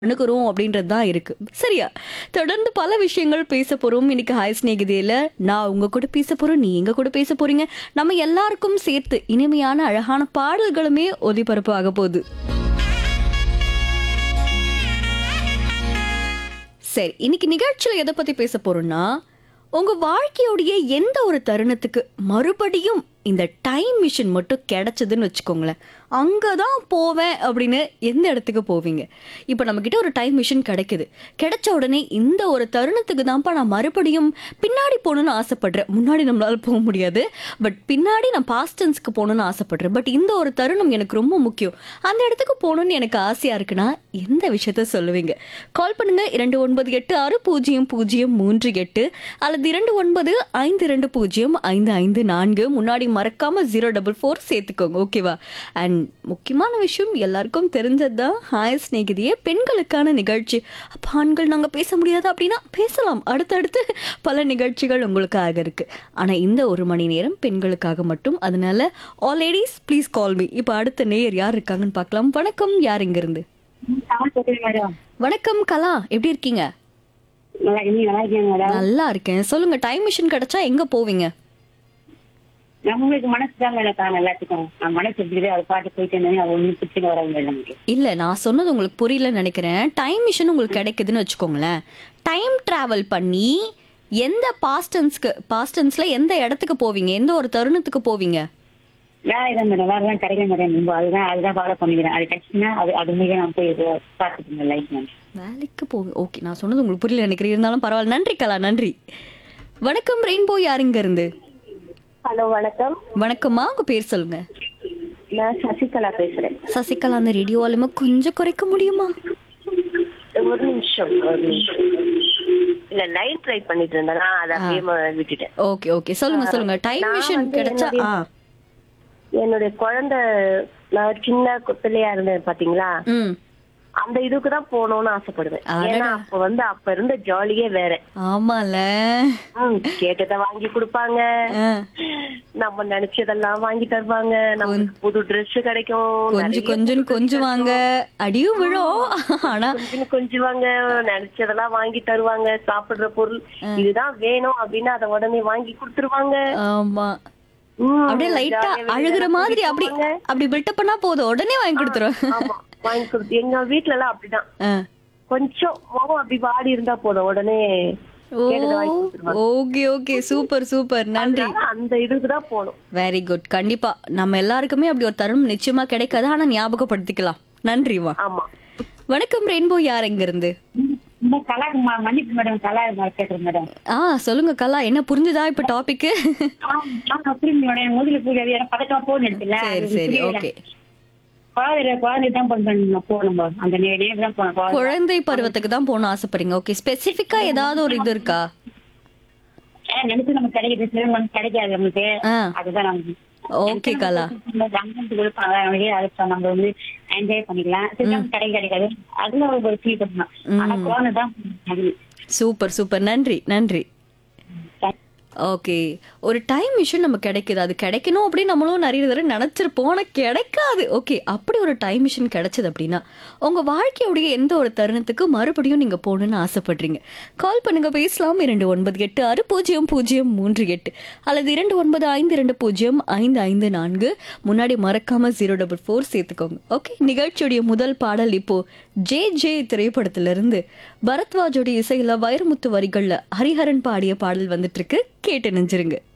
அணுகுறோம் அப்படின்றது தான் இருக்கு சரியா தொடர்ந்து பல விஷயங்கள் பேச போறோம் இன்னைக்கு ஹாய் ஸ்நேகிதியில நான் உங்க கூட பேச போறோம் நீ எங்க கூட பேச போறீங்க நம்ம எல்லாருக்கும் சேர்த்து இனிமையான அழகான பாடல்களுமே ஒலிபரப்பு ஆக போகுது சரி இன்னைக்கு நிகழ்ச்சியில் எதை பத்தி பேச போறோம்னா உங்க வாழ்க்கையோடைய எந்த ஒரு தருணத்துக்கு மறுபடியும் இந்த டைம் மிஷின் மட்டும் கிடைச்சதுன்னு வச்சுக்கோங்களேன் அங்கதான் போவேன் அப்படின்னு எந்த இடத்துக்கு போவீங்க இப்போ நம்ம கிட்ட ஒரு டைம் மிஷின் கிடைக்குது கிடைச்ச உடனே இந்த ஒரு தருணத்துக்கு தான்ப்பா நான் மறுபடியும் பின்னாடி போகணும்னு ஆசைப்படுறேன் முன்னாடி நம்மளால போக முடியாது பட் பின்னாடி நான் பாஸ்ட் டென்ஸ்க்கு போகணும்னு ஆசைப்படுறேன் பட் இந்த ஒரு தருணம் எனக்கு ரொம்ப முக்கியம் அந்த இடத்துக்கு போகணும்னு எனக்கு ஆசையா இருக்குன்னா எந்த விஷயத்த சொல்லுவீங்க கால் பண்ணுங்க இரண்டு ஒன்பது எட்டு ஆறு பூஜ்ஜியம் பூஜ்ஜியம் மூன்று எட்டு அல்லது இரண்டு ஒன்பது ஐந்து இரண்டு பூஜ்ஜியம் ஐந்து ஐந்து நான்கு முன்னாடி மறக்காம ஜீரோ டபுள் ஃபோர் சேர்த்துக்கோங்க ஓகேவா அண்ட் முக்கியமான விஷயம் எல்லாருக்கும் தெரிஞ்சது தான் ஹாய் ஸ்நேகிதியே பெண்களுக்கான நிகழ்ச்சி அப்போ ஆண்கள் நாங்கள் பேச முடியாது அப்படின்னா பேசலாம் அடுத்தடுத்து பல நிகழ்ச்சிகள் உங்களுக்காக இருக்கு ஆனால் இந்த ஒரு மணி நேரம் பெண்களுக்காக மட்டும் அதனால all ladies please call me இப்போ அடுத்த நேயர் யார் இருக்காங்கன்னு பார்க்கலாம் வணக்கம் யார் இங்கிருந்து மேடம் வணக்கம் கலா எப்படி இருக்கீங்க நல்லா நீங்க நல்லா இருக்கீங்க மேடம் நல்லா இருக்கேன் சொல்லுங்க டைம் மிஷின் கிடைச்சா எங்க போவீங்க நம்மளுக்கு மனசு தான் மேடம் காணும் எல்லாத்துக்கும் நம்ம மனசு இருக்குது அதை பாட்டு போயிட்டு இருந்தேன் அது ஒண்ணு பிடிச்சிட்டு வர மேடம் நமக்கு இல்ல நான் சொன்னது உங்களுக்கு புரியலன்னு நினைக்கிறேன் டைம் மிஷின் உங்களுக்கு கிடைக்குதுன்னு வச்சுக்கோங்களேன் டைம் டிராவல் பண்ணி எந்த பாஸ்டன்ஸ்க்கு பாஸ்டன்ஸ்ல எந்த இடத்துக்கு போவீங்க எந்த ஒரு தருணத்துக்கு போவீங்க வேற இதான் மேடம் வேற தான் கிடைக்க மாட்டேன் ரொம்ப அதுதான் அதுதான் ஃபாலோ பண்ணிக்கிறேன் அது கிடைச்சுன்னா அது அது மீது நான் போய் பார்த்துட்டு லைஃப் மேம் வேலைக்கு போவீங்க ஓகே நான் சொன்னது உங்களுக்கு புரியல நினைக்கிறேன் இருந்தாலும் பரவாயில்ல நன்றி கலா நன்றி வணக்கம் ரெயின்போ யார் இங்க இருந்து ஹலோ வணக்கம் வணக்கம்மா உங்க பேர் சொல்லுங்க நான் சசிகலா பேசுறேன் சசிகலா அந்த ரேடியோ வால்யூமை கொஞ்சம் குறைக்க முடியுமா ஒரு நிமிஷம் ஒரு நிமிஷம் இல்ல லைன் ட்ரை பண்ணிட்டு இருந்தேன் நான் அதை அப்படியே ம- விட்டுட்டேன் ஓகே ஓகே சொல்லுங்க சொல்லுங்க டைம் நான் மிஷின் வந்து கிடைச்சா ஆ என்னுடைய குழந்தை நான் சின்ன கு- பிள்ளையா இருந்தேன் பாத்தீங்களா ம் அந்த இதுக்கு தான் போகணும்னு ஆசைப்படுவேன் அடடா. ஏன்னா அப்ப வந்து அப்ப இருந்த ஜாலியே வேற ஆமால ம், கேட்டதை வாங்கி கொடுப்பாங்க ஆ. நம்ம நினைச்சதெல்லாம் வாங்கி தருவாங்க நமக்கு புது Dress கிடைக்கும் கொஞ்சம் நிறைய கொஞ்சம் கொஞ்சுவாங்க அடியும் விழும் ஆனா கொஞ்சம் கொஞ்சுவாங்க நினைச்சதெல்லாம் வாங்கி தருவாங்க சாப்பிடுற பொருள் இதுதான் வேணும் அப்படின்னு அதை உடனே வாங்கி கொடுத்துருவாங்க ஆமா ம், அப்படியே லைட்டா ஜாலியா வெளியில அழுகுற எல்லாம் மாதிரி கூட்டிட்டு அப்படி போவாங்க. அப்படி பில்டப் பண்ணா போதும் உடனே வாங்கி கொடுத்துரும் ஆமா வாங்கி கொடுத்து எங்க வீட்ல எல்லாம் அப்படிதான் ஆ. கொஞ்சம் முகம் அப்படி வாடி இருந்தா போதும் உடனே ஓ கேட்டதை வாங்கி கொடுத்துருவாங்க ஓகே ஓகே சூப்பர் சூப்பர் நன்றி அதனால அந்த இதுக்கு தான் போகணும் வெரி குட் கண்டிப்பா நம்ம எல்லாருக்குமே அப்படி ஒரு தருணம் நிச்சயமா கிடைக்காது ஆனா ஞாபகப்படுத்திக்கலாம் நன்றிமா ஆமா வணக்கம் ரெயின்போ யார் எங்க இருந்து இந்த கலா ம- மன்னிப்பு மேடம் கலா கேட்குறேன் மேடம் ஆ சொல்லுங்க கலா என்ன புரிஞ்சுதா இப்ப டாபிக் புரியுது மேடம் முதல்ல புரியாது ஏன்னா பதக்கமா போன் எடுத்துல சரி சரி ஓகே குழந்தை குழந்தை தான் பண்ணணும் போகணும் அந்த நே- நேரம் தான் போனோம் குழந்தை. குழந்தை பருவத்துக்கு தான் போகணும் ஆசைப்படுறீங்க ஓகே ஸ்பெசிஃபிக்கா ஏதாவது ஒரு இது இருக்கா ஏன்னா நினைச்சு நமக்கு கிடைக்குது சில நமக்கு கிடைக்காது நமக்கு ஆ அதுதான் நமக்கு ஓகே கலா அமௌண்ட் கொடுப்பாங்க நமக்கு அதை நம்ம வந்து என்ஜாய் பண்ணிக்கலாம் சில நமக்கு கிடைக்க கிடைக்காது அதுல ஒரு ஃபீல் பண்ணலாம் ஆனா குழந்தை தான் அது. சூப்பர் சூப்பர் நன்றி நன்றி ஓகே ஒரு டைம் மிஷின் நம்ம கிடைக்குது அது கிடைக்கணும் அப்படின்னு நம்மளும் நிறைய தடவை நினைச்சிருப்போம் ஆனால் கிடைக்காது ஓகே அப்படி ஒரு டைம் மிஷின் கிடைச்சது அப்படின்னா உங்க வாழ்க்கையுடைய எந்த ஒரு தருணத்துக்கு மறுபடியும் நீங்க போகணும்னு ஆசைப்படுறீங்க கால் பண்ணுங்க பேசலாம் இரண்டு ஒன்பது எட்டு ஆறு பூஜ்ஜியம் பூஜ்ஜியம் மூன்று எட்டு அல்லது இரண்டு ஒன்பது ஐந்து இரண்டு பூஜ்ஜியம் ஐந்து ஐந்து நான்கு முன்னாடி மறக்காம ஜீரோ டபுள் ஃபோர் சேர்த்துக்கோங்க ஓகே நிகழ்ச்சியுடைய முதல் பாடல் இப்போ ஜே ஜே திரைப்படத்திலிருந்து பரத்வாஜோட இசையில வைரமுத்து வரிகள்ல ஹரிஹரன் பாடிய பாடல் வந்துட்டு இருக்கு கேட்டு நெஞ்சிருங்க